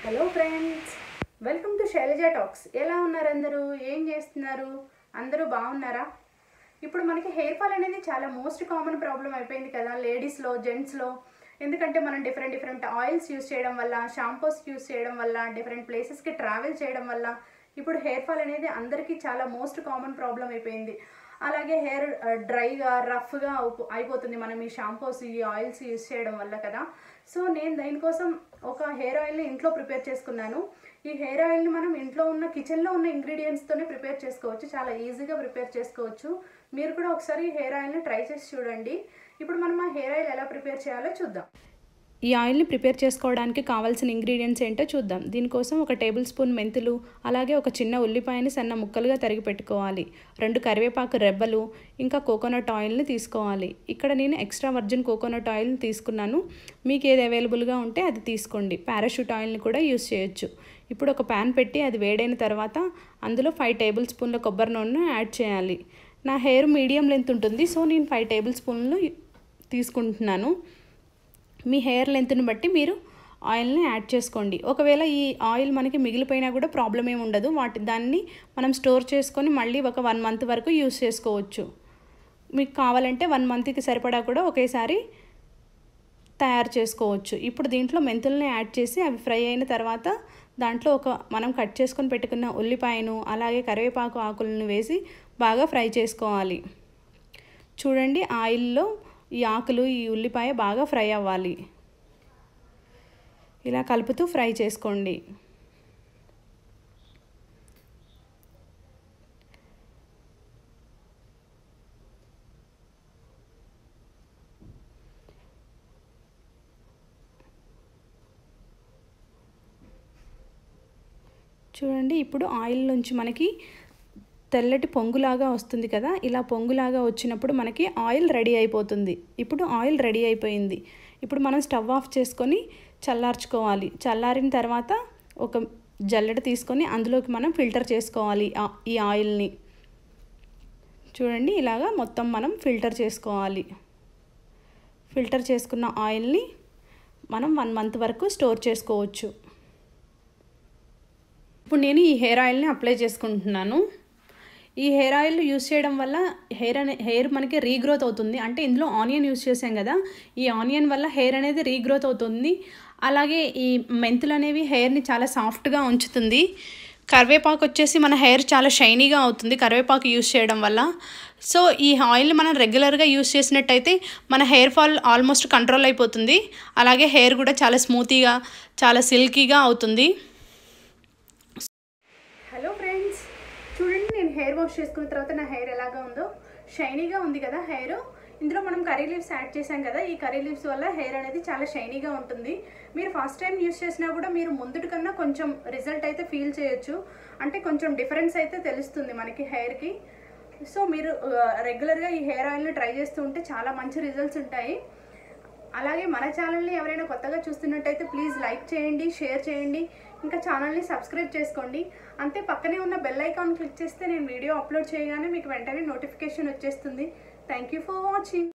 hello friends welcome to Shailaja Talks ఎలా ఉన్నారు అందరూ ఏం చేస్తున్నారు అందరూ బాగున్నారా ఇప్పుడు మనకి హెయిర్ ఫాల్ అనేది చాలా మోస్ట్ కామన్ ప్రాబ్లం అయిపోయింది కదా లేడీస్లో జెంట్స్లో ఎందుకంటే మనం డిఫరెంట్ డిఫరెంట్ ఆయిల్స్ యూస్ చేయడం వల్ల షాంపూస్ యూస్ చేయడం వల్ల డిఫరెంట్ ప్లేసెస్కి ట్రావెల్ చేయడం వల్ల ఇప్పుడు హెయిర్ ఫాల్ అనేది అందరికీ చాలా మోస్ట్ కామన్ ప్రాబ్లం అయిపోయింది అలాగే హెయిర్ డ్రైగా రఫ్గా అయిపోతుంది మనం ఈ షాంపూస్ ఈ ఆయిల్స్ యూస్ చేయడం వల్ల కదా సో నేను దీనికోసం ఒక హెయిర్ ఆయిల్ని ఇంట్లో ప్రిపేర్ చేసుకున్నాను ఈ హెయిర్ ఆయిల్ని మనం ఇంట్లో ఉన్న కిచెన్లో ఉన్న ఇంగ్రీడియంట్స్తోనే ప్రిపేర్ చేసుకోవచ్చు చాలా ఈజీగా ప్రిపేర్ చేసుకోవచ్చు మీరు కూడా ఒకసారి ఈ హెయిర్ ఆయిల్ని ట్రై చేసి చూడండి ఇప్పుడు మనం ఆ హెయిర్ ఆయిల్ ఎలా ప్రిపేర్ చేయాలో చూద్దాం ఈ ఆయిల్ని ప్రిపేర్ చేసుకోవడానికి కావాల్సిన ఇంగ్రీడియంట్స్ ఏంటో చూద్దాం దీనికోసం ఒక టేబుల్ స్పూన్ మెంతులు అలాగే ఒక చిన్న ఉల్లిపాయని సన్న ముక్కలుగా తరిగి పెట్టుకోవాలి రెండు కరివేపాకు రెబ్బలు ఇంకా కోకోనట్ ఆయిల్ని తీసుకోవాలి ఇక్కడ నేను ఎక్స్ట్రా వర్జిన్ కోకోనట్ ఆయిల్ని తీసుకున్నాను మీకు ఏది అవైలబుల్గా ఉంటే అది తీసుకోండి పారాషూట్ ఆయిల్ని కూడా యూస్ చేయొచ్చు ఇప్పుడు ఒక ప్యాన్ పెట్టి అది వేడైన తర్వాత అందులో ఫైవ్ టేబుల్ స్పూన్ల కొబ్బరి నూనె యాడ్ చేయాలి నా హెయిర్ మీడియం లెంత్ ఉంటుంది సో నేను ఫైవ్ టేబుల్ స్పూన్లు తీసుకుంటున్నాను మీ హెయిర్ లెంత్ని బట్టి మీరు ఆయిల్ని యాడ్ చేసుకోండి ఒకవేళ ఈ ఆయిల్ మనకి మిగిలిపోయినా కూడా ప్రాబ్లం ఏమి ఉండదు వాటి దాన్ని మనం స్టోర్ చేసుకొని మళ్ళీ ఒక వన్ మంత్ వరకు యూస్ చేసుకోవచ్చు మీకు కావాలంటే వన్ మంత్కి సరిపడా కూడా ఒకేసారి తయారు చేసుకోవచ్చు ఇప్పుడు దీంట్లో మెంతుల్ని యాడ్ చేసి అవి ఫ్రై అయిన తర్వాత దాంట్లో ఒక మనం కట్ చేసుకొని పెట్టుకున్న ఉల్లిపాయను అలాగే కరివేపాకు ఆకులను వేసి బాగా ఫ్రై చేసుకోవాలి చూడండి ఆయిల్లో ఈ ఆకులు ఈ ఉల్లిపాయ బాగా ఫ్రై అవ్వాలి ఇలా కలుపుతూ ఫ్రై చేసుకోండి చూడండి ఇప్పుడు ఆయిల్ నుంచి మనకి తెల్లటి పొంగులాగా వస్తుంది కదా ఇలా పొంగులాగా వచ్చినప్పుడు మనకి ఆయిల్ రెడీ అయిపోతుంది ఇప్పుడు ఆయిల్ రెడీ అయిపోయింది ఇప్పుడు మనం స్టవ్ ఆఫ్ చేసుకొని చల్లార్చుకోవాలి చల్లారిన తర్వాత ఒక జల్లెడ తీసుకొని అందులోకి మనం ఫిల్టర్ చేసుకోవాలి ఈ ఆయిల్ని చూడండి ఇలాగా మొత్తం మనం ఫిల్టర్ చేసుకోవాలి ఫిల్టర్ చేసుకున్న ఆయిల్ని మనం వన్ మంత్ వరకు స్టోర్ చేసుకోవచ్చు ఇప్పుడు నేను ఈ హెయిర్ ఆయిల్ని అప్లై చేసుకుంటున్నాను ఈ హెయిర్ ఆయిల్ యూస్ చేయడం వల్ల హెయిర్ అనే హెయిర్ మనకి రీగ్రోత్ అవుతుంది అంటే ఇందులో ఆనియన్ యూస్ చేసాం కదా ఈ ఆనియన్ వల్ల హెయిర్ అనేది రీగ్రోత్ అవుతుంది అలాగే ఈ మెంతులు అనేవి హెయిర్ని చాలా సాఫ్ట్గా ఉంచుతుంది కరివేపాకు వచ్చేసి మన హెయిర్ చాలా షైనీగా అవుతుంది కరివేపాకు యూస్ చేయడం వల్ల సో ఈ ఆయిల్ మనం రెగ్యులర్గా యూస్ చేసినట్టయితే మన హెయిర్ ఫాల్ ఆల్మోస్ట్ కంట్రోల్ అయిపోతుంది అలాగే హెయిర్ కూడా చాలా స్మూతీగా చాలా సిల్కీగా అవుతుంది హలో ఫ్రెండ్స్ చూడండి నేను హెయిర్ వాష్ చేసుకున్న తర్వాత నా హెయిర్ ఎలాగా ఉందో షైనీగా ఉంది కదా హెయిర్ ఇందులో మనం కర్రీ లీవ్స్ యాడ్ చేసాం కదా ఈ కర్రీ లీవ్స్ వల్ల హెయిర్ అనేది చాలా షైనీగా ఉంటుంది మీరు ఫస్ట్ టైం యూస్ చేసినా కూడా మీరు ముందుటి కన్నా కొంచెం రిజల్ట్ అయితే ఫీల్ చేయొచ్చు అంటే కొంచెం డిఫరెన్స్ అయితే తెలుస్తుంది మనకి హెయిర్కి సో మీరు రెగ్యులర్గా ఈ హెయిర్ ఆయిల్ని ట్రై చేస్తూ ఉంటే చాలా మంచి రిజల్ట్స్ ఉంటాయి అలాగే మన ఛానల్ని ఎవరైనా కొత్తగా చూస్తున్నట్టయితే ప్లీజ్ లైక్ చేయండి షేర్ చేయండి ఇంకా ఛానల్ని సబ్స్క్రైబ్ చేసుకోండి అంతే పక్కనే ఉన్న బెల్ ఐకాన్ క్లిక్ చేస్తే నేను వీడియో అప్లోడ్ చేయగానే మీకు వెంటనే నోటిఫికేషన్ వచ్చేస్తుంది థ్యాంక్ యూ ఫర్ వాచింగ్